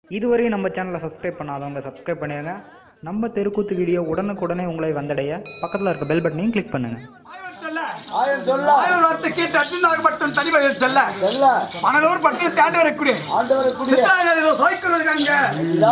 இதுவரையும் நம்ம சேனலை சப்ஸ்கிரைப் பண்ணாதவங்க சப்ஸ்கிரைப் பண்ணிடுங்க நம்ம தெருக்கூத்து வீடியோ உடனுக்குடனே உங்களை வந்தடைய பக்கத்தில் இருக்க பெல் பட்டனையும் கிளிக் பண்ணுங்கள் ஆயவர் சொல்ல ஆயிரம் சொல்ல ஆயவர் வார்த்தை கேட்டு அர்ஜுனாக மட்டும் தனிவர்கள் செல்ல சொல்ல மணலூர் பட்டியை தாண்டி வரக்கூடிய ஆண்டவரை கூடிய சித்தாயர் ஏதோ சோய்க்கு இருக்காங்க இதா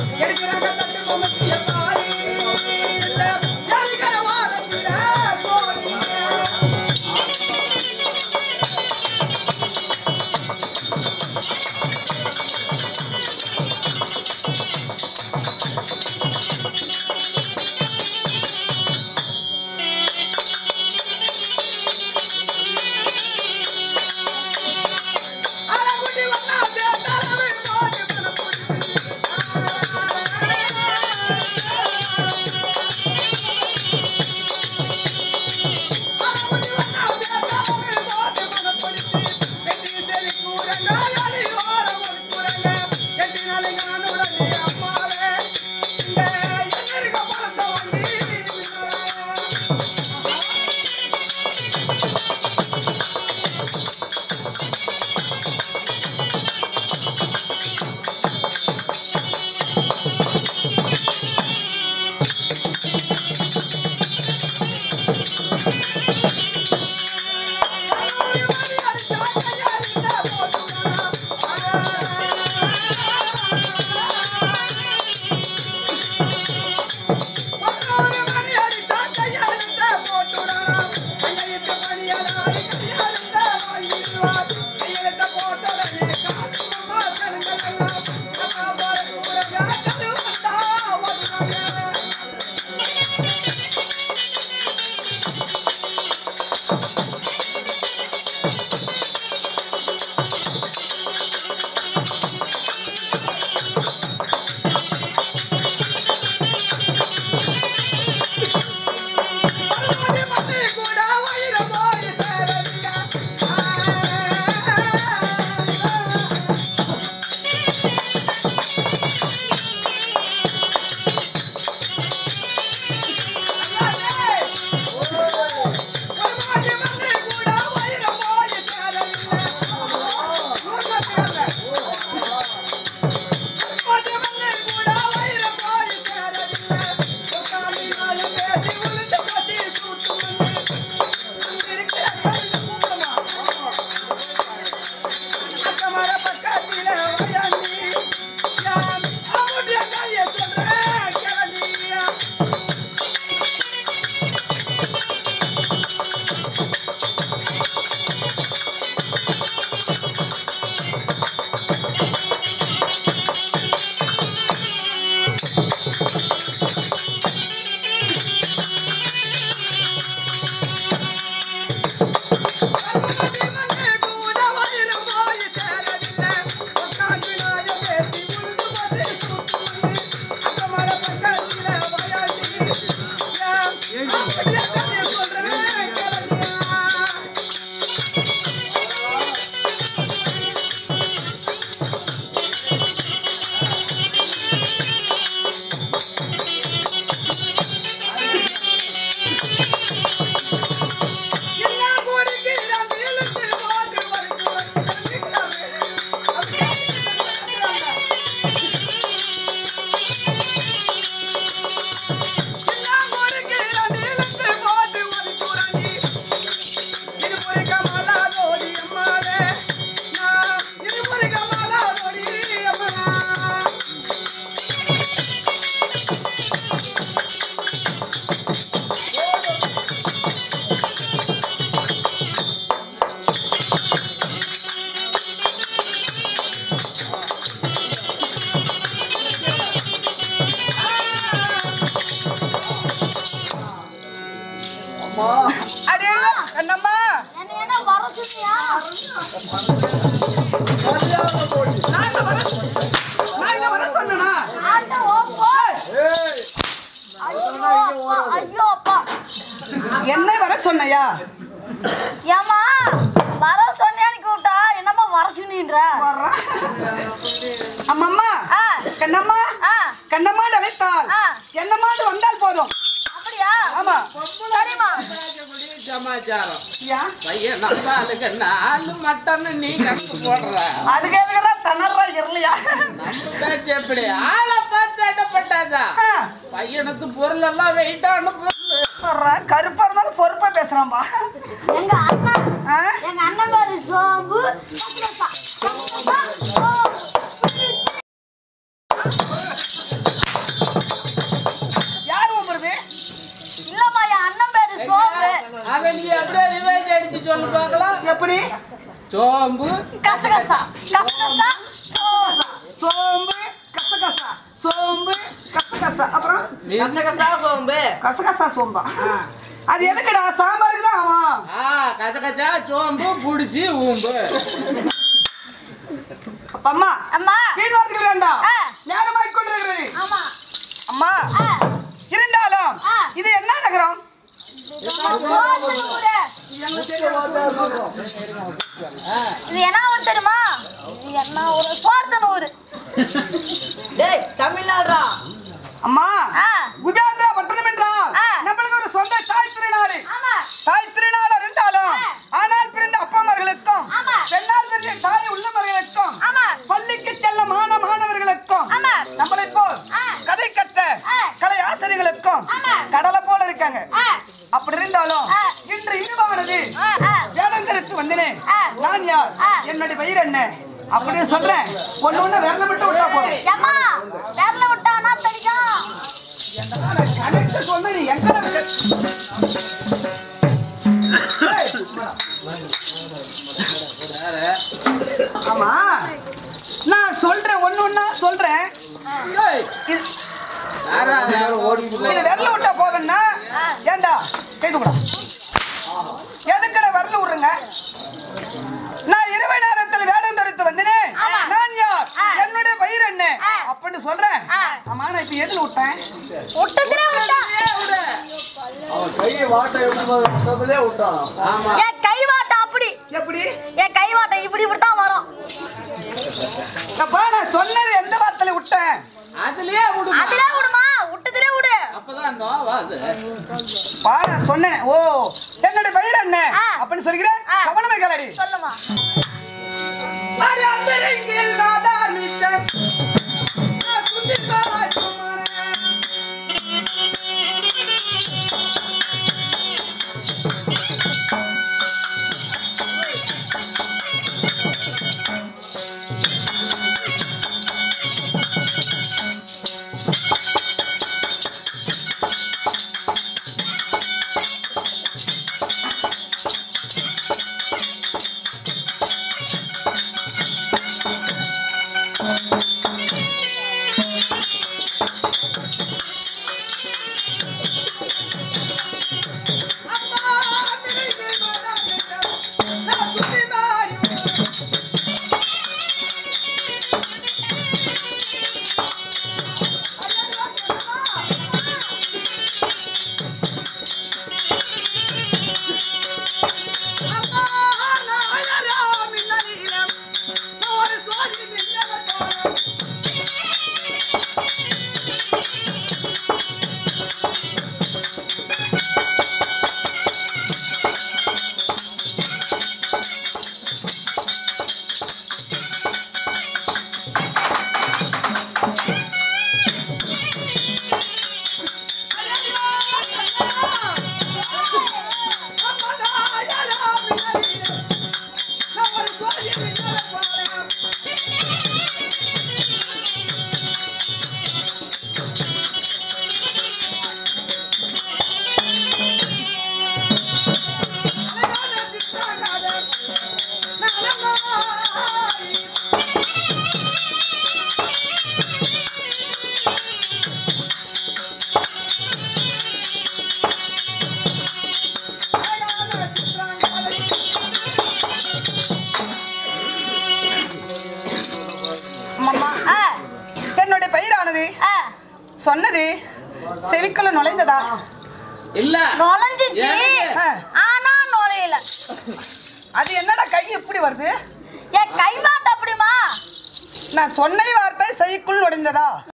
எடுக்கிறாங்க தட்டு பொம்மை பாரி இந்த அப்படியே கதையை சொல்றேன் கேளுங்கயா. எல்லாம் கொடுக்கிறான் இழுத்து போட்டு வருகிறான் எல்லாம் கொடுக்கிறான் இழுத்து போட்டு வருகிறான் இருமுறை கமலா தோடி அம்மாவே நான் இருமுறை கமலா தோடி அம்மா அடே என்னம்மா என்ன என்ன வர சொன்னியா நான் இங்க வர நான் இங்க வர சொன்னனா ஆட்ட ஓ போ ஐயோ அப்பா ஐயோ அப்பா என்ன வர சொன்னையா ஏமா வர சொன்னியான்னு கூட்டா என்னம்மா வர சொன்னின்ற வர்றா அம்மம்மா ஆ. கண்ணம்மா ஆ கண்ணம்மான்னு அழைத்தால் ஆ. என்னம்மான்னு வந்தால் போதும் அப்படியா ஆமா சரிம்மா சமாச்சாரம் யா பையன் நம்மளுக்கு நாலு மட்டன் நீ கணக்கு போடுற அதுக்கு எதுக்குறா திணறா இருலையா நம்ம பேச்சு எப்படி ஆளை பார்த்து இடப்பட்டாதா ஆ, பையனுக்கு பொருள் எல்லாம் வெயிட்டான பொருள் வர்றா கருப்பா இருந்தாலும் பொறுப்பா பேசுறான்பா எங்க அண்ணன் ஆ? எங்க அண்ணன் பேரு சோம்பு கத்திரப்பா. கத்திரப்பா, சோம்பு. யார் உங்களுது இல்லம்மா என் அண்ணன் பேரு சோம்பு அதை நீ அப்படியே ரிவைஸ் அடிச்சு சொல்லு பார்க்கலாம் எப்படி சோம்பு கசகசா கசகசா சோம்பு சோம்பு கசகசா சோம்பு கசகசா அப்புறம் கசகசா சோம்பா அது எதுக்குடா சாம்பாருக்கு தான் ஆகும் ஆ கச்ச கச்சா சோம்பு புடிச்சு ஊம்பு அப்ப அம்மா அம்மா வீண் வார்த்தைகள் வேண்டாம் ஆ. நேரமாய் கொண்டிருக்கிறது ஆமா அம்மா ஆ. இருந்தாலும் ஆ. இது என்ன நகரம் சோத்து ஊரு. இது என்ன ஊர் தெரியுமா இது என்ன ஊரு சோர்த்தன் ஊரு அம்மா ஆ. குபேந்திரா பட்டணம் என்றால் ஆ. நம்மளுக்கு ஒரு சொந்த தாய் திருநாடு ஆமா தாய் திருநாள் இருந்தாலும் ஆ. ஆனால் பிறந்த அப்பமார்களுக்கும் ஆமா. பெண்ணால் பிறந்த தாய் உள்ளவர்களுக்கும் ஆமா. பள்ளிக்கு செல்ல மாண மாணவர்களுக்கும் ஆமா. நம்மளை போல் ஆ. கதை கட்ட ஆ. கலை ஆசிரியர்களுக்கும் ஆமா. கடலை போல இருக்காங்க ஆ. அப்படி இருந்தாலும் ஆ. இன்று இருவானது ஆ, ஆ. வேடந்தரத்து வந்தனேன் ஆ. நான் யார் ஆ. என்னுடைய வயிறு என்ன அப்படின்னு சொல்றேன் ஒண்ணு ஒண்ணு விரல விட்டு விட்டா போதும் ஏம்மா விரல விட்டானா தெரியும் கணக்கு சொன்ன நீ எங்கடா இருக்க? ஆமா நான் சொல்றேன் ஒண்ணு ஒண்ணா சொல்றேன் ஏய், இது யாரா அது? ஓடி இது விரல விட்டா போதும்னா ஏண்டா கைது கூட எதுக்கட விரல விடுறங்க நான் இரவு நேரத்தில் வேடம் தரித்து வந்தேனே ஆமா. நான் யார் ஆ. என்னுடைய பயிர் என்ன ஆ. அப்படின்னு சொல்றேன் ஆ. ஆமா நான் இப்ப எதுல விட்டேன் விட்டதுல விட்டா ஆமா என் கைவாட்டம் அப்படி எப்படி என் கைவாட்டம் இப்படி இப்படி தான் வரும் அப்பா நான் சொன்னது எந்த வார்த்தையில விட்டேன் அதுலயே விடுமா அதுல விடுமா விட்டதுல விடு அப்பதான் நோவாது பா நான் சொன்னேன் ஓ என்னுடைய பயிர் என்ன ஆ. அப்படின்னு சொல்கிறேன் ஆ. கவனமே கேளடி சொல்லுமா அடி அந்தரங்கில் நாதார் மிச்சம். நான் சுத்தித்தாய் சுமரேன். சொன்னது செவிக்குள்ள நுழைந்ததா இல்ல நுழைஞ்சிச்சு எனக்கு- ஆ. ஆனா நுழையல அது என்னடா கை எப்படி வருது என் கை மாட்ட அப்படிமா நான் சொன்ன வார்த்தை செவிக்குள் நுழைந்ததா